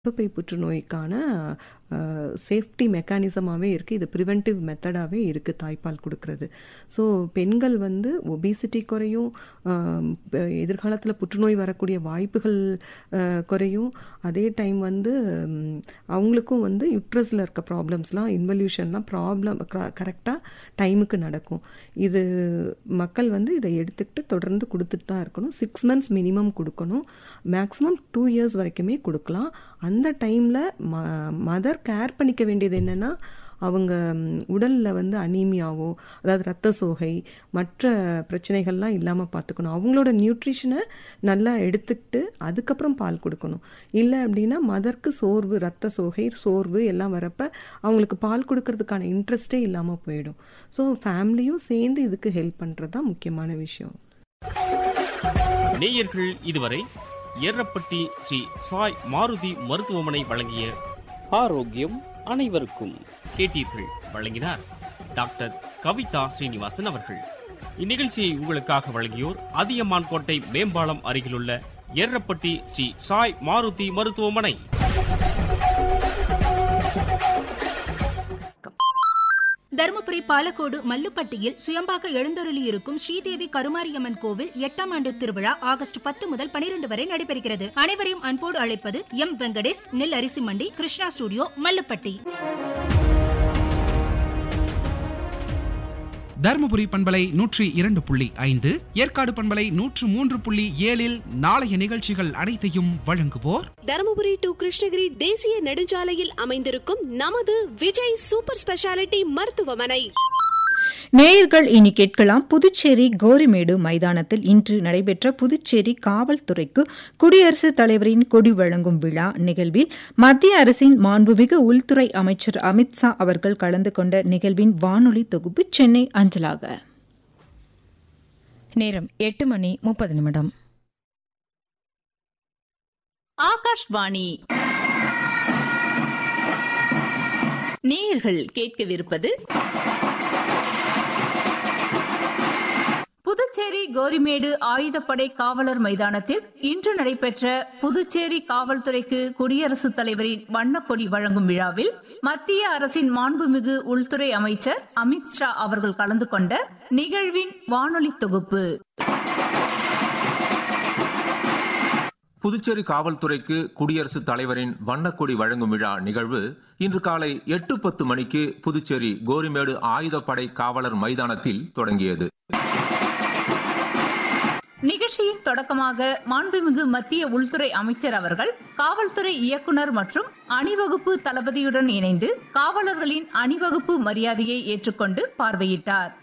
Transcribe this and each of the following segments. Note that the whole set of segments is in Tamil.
கர்ப்பப்பை புற்றுநோய்க்கான சேஃப்டி மெக்கானிசமாகவே இருக்குது இது ப்ரிவென்டிவ் மெத்தடாகவே இருக்குது தாய்ப்பால் கொடுக்கறது ஸோ பெண்கள் வந்து ஒபிசிட்டி குறையும் எதிர்காலத்தில் புற்றுநோய் வரக்கூடிய வாய்ப்புகள் குறையும் அதே டைம் வந்து அவங்களுக்கும் வந்து யுட்ரஸில் இருக்க ப்ராப்ளம்ஸ்லாம் இன்வல்யூஷன்லாம் ப்ராப்ளம் கரெக்டாக டைமுக்கு நடக்கும் இது மக்கள் வந்து இதை எடுத்துக்கிட்டு தொடர்ந்து கொடுத்துட்டு தான் இருக்கணும் சிக்ஸ் மந்த்ஸ் மினிமம் கொடுக்கணும் மேக்ஸிமம் டூ இயர்ஸ் வரைக்குமே கொடுக்கலாம் அந்த டைமில் ம மதர் கேர் பண்ணிக்க வேண்டியது என்னென்னா அவங்க உடலில் வந்து அனீமியாவோ அதாவது ரத்த சோகை மற்ற பிரச்சனைகள்லாம் இல்லாமல் பார்த்துக்கணும் அவங்களோட நியூட்ரிஷனை நல்லா எடுத்துக்கிட்டு அதுக்கப்புறம் பால் கொடுக்கணும் இல்லை அப்படின்னா மதருக்கு சோர்வு ரத்த சோகை சோர்வு எல்லாம் வரப்ப அவங்களுக்கு பால் கொடுக்கறதுக்கான இன்ட்ரெஸ்டே இல்லாமல் போயிடும் ஸோ ஃபேமிலியும் சேர்ந்து இதுக்கு ஹெல்ப் பண்ணுறது தான் முக்கியமான விஷயம் நேயர்கள் இதுவரை ஏரப்பட்டி ஸ்ரீ சாய் மாருதி மருத்துவமனை வழங்கிய ஆரோக்கியம் அனைவருக்கும் கேட்டீர்கள் வழங்கினார் டாக்டர் கவிதா ஸ்ரீனிவாசன் அவர்கள் இந்நிகழ்ச்சியை உங்களுக்காக வழங்கியோர் அதியமான் கோட்டை மேம்பாலம் அருகிலுள்ள ஏரப்பட்டி ஸ்ரீ சாய் மாருதி மருத்துவமனை தருமபுரி பாலக்கோடு மல்லுப்பட்டியில் சுயம்பாக எழுந்தருளி இருக்கும் ஸ்ரீதேவி கருமாரியம்மன் கோவில் எட்டாம் ஆண்டு திருவிழா ஆகஸ்ட் பத்து முதல் பனிரெண்டு வரை நடைபெறுகிறது அனைவரையும் அன்போடு அழைப்பது எம் வெங்கடேஷ் நெல் அரிசி மண்டி கிருஷ்ணா ஸ்டுடியோ மல்லுப்பட்டி தருமபுரி பண்பலை நூற்றி இரண்டு புள்ளி ஐந்து ஏற்காடு பண்பலை நூற்று மூன்று புள்ளி ஏழில் நாளைய நிகழ்ச்சிகள் அனைத்தையும் வழங்குவோர் தருமபுரி டு கிருஷ்ணகிரி தேசிய நெடுஞ்சாலையில் அமைந்திருக்கும் நமது விஜய் சூப்பர் ஸ்பெஷாலிட்டி மருத்துவமனை நேயர்கள் இனி கேட்கலாம் புதுச்சேரி கோரிமேடு மைதானத்தில் இன்று நடைபெற்ற புதுச்சேரி காவல்துறைக்கு குடியரசுத் தலைவரின் கொடி வழங்கும் விழா நிகழ்வில் மத்திய அரசின் மாண்புமிகு உள்துறை அமைச்சர் அமித்ஷா அவர்கள் கலந்து கொண்ட நிகழ்வின் வானொலி தொகுப்பு சென்னை அஞ்சலாக நேரம் எட்டு மணி முப்பது நிமிடம் ஆகாஷ்வாணி நேயர்கள் கேட்கவிருப்பது புதுச்சேரி கோரிமேடு ஆயுதப்படை காவலர் மைதானத்தில் இன்று நடைபெற்ற புதுச்சேரி காவல்துறைக்கு குடியரசுத் தலைவரின் வண்ணக்கொடி வழங்கும் விழாவில் மத்திய அரசின் மாண்புமிகு உள்துறை அமைச்சர் அமித்ஷா அவர்கள் கலந்து கொண்ட நிகழ்வின் வானொலி தொகுப்பு புதுச்சேரி காவல்துறைக்கு குடியரசுத் தலைவரின் வண்ணக்கொடி வழங்கும் விழா நிகழ்வு இன்று காலை எட்டு பத்து மணிக்கு புதுச்சேரி கோரிமேடு ஆயுதப்படை காவலர் மைதானத்தில் தொடங்கியது நிகழ்ச்சியின் தொடக்கமாக மாண்புமிகு மத்திய உள்துறை அமைச்சர் அவர்கள் காவல்துறை இயக்குனர் மற்றும் அணிவகுப்பு தளபதியுடன் இணைந்து காவலர்களின் அணிவகுப்பு மரியாதையை ஏற்றுக்கொண்டு பார்வையிட்டார்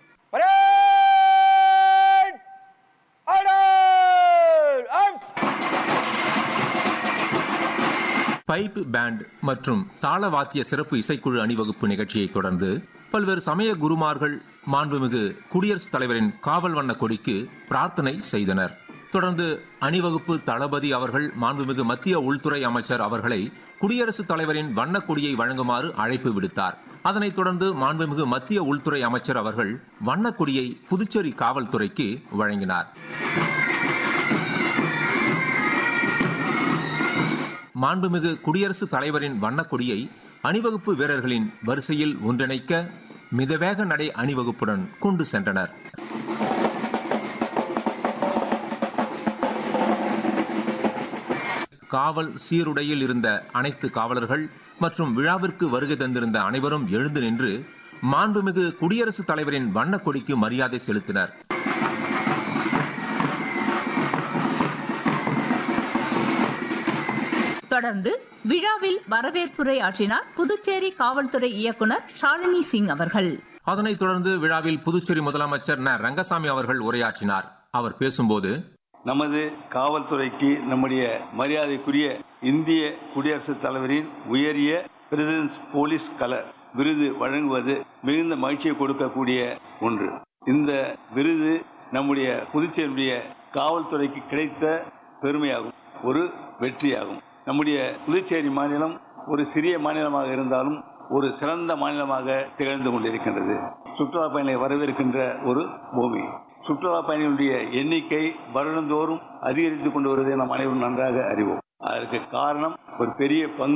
பைப் பேண்ட் மற்றும் தாளவாத்திய சிறப்பு இசைக்குழு அணிவகுப்பு நிகழ்ச்சியை தொடர்ந்து பல்வேறு சமய குருமார்கள் மாண்புமிகு குடியரசுத் தலைவரின் காவல் வண்ண கொடிக்கு பிரார்த்தனை செய்தனர் தொடர்ந்து அணிவகுப்பு தளபதி அவர்கள் மாண்புமிகு மத்திய உள்துறை அமைச்சர் அவர்களை குடியரசுத் தலைவரின் வண்ணக் கொடியை வழங்குமாறு அழைப்பு விடுத்தார் அதனைத் தொடர்ந்து மாண்புமிகு மத்திய உள்துறை அமைச்சர் அவர்கள் வண்ணக் கொடியை புதுச்சேரி காவல்துறைக்கு வழங்கினார் மாண்புமிகு குடியரசுத் தலைவரின் வண்ணக்கொடியை அணிவகுப்பு வீரர்களின் வரிசையில் ஒன்றிணைக்க மிதவேக நடை அணிவகுப்புடன் கொண்டு சென்றனர் காவல் சீருடையில் இருந்த அனைத்து காவலர்கள் மற்றும் விழாவிற்கு வருகை தந்திருந்த அனைவரும் எழுந்து நின்று மாண்புமிகு குடியரசுத் தலைவரின் வண்ணக்கொடிக்கு மரியாதை செலுத்தினர் தொடர்ந்து விழாவில் வரவேற்புரை ஆற்றினார் புதுச்சேரி காவல்துறை இயக்குனர் ஷாலினி சிங் அவர்கள் அதனைத் தொடர்ந்து விழாவில் புதுச்சேரி முதலமைச்சர் ந ரங்கசாமி அவர்கள் உரையாற்றினார் அவர் பேசும்போது நமது காவல்துறைக்கு நம்முடைய மரியாதைக்குரிய இந்திய குடியரசுத் தலைவரின் உயரிய பிரசிடன்ஸ் போலீஸ் கலர் விருது வழங்குவது மிகுந்த மகிழ்ச்சியை கொடுக்கக்கூடிய ஒன்று இந்த விருது நம்முடைய புதுச்சேரியுடைய காவல்துறைக்கு கிடைத்த பெருமையாகும் ஒரு வெற்றியாகும் நம்முடைய புதுச்சேரி மாநிலம் ஒரு சிறிய மாநிலமாக இருந்தாலும் ஒரு சிறந்த மாநிலமாக திகழ்ந்து கொண்டிருக்கின்றது சுற்றுலா பயணிகளை வரவேற்கின்ற ஒரு பூமி சுற்றுலா பயணிகளுடைய எண்ணிக்கை வருடந்தோறும் அதிகரித்துக் கொண்டு வருவதை நாம் அனைவரும் நன்றாக அறிவோம் அதற்கு காரணம் ஒரு பெரிய பங்கு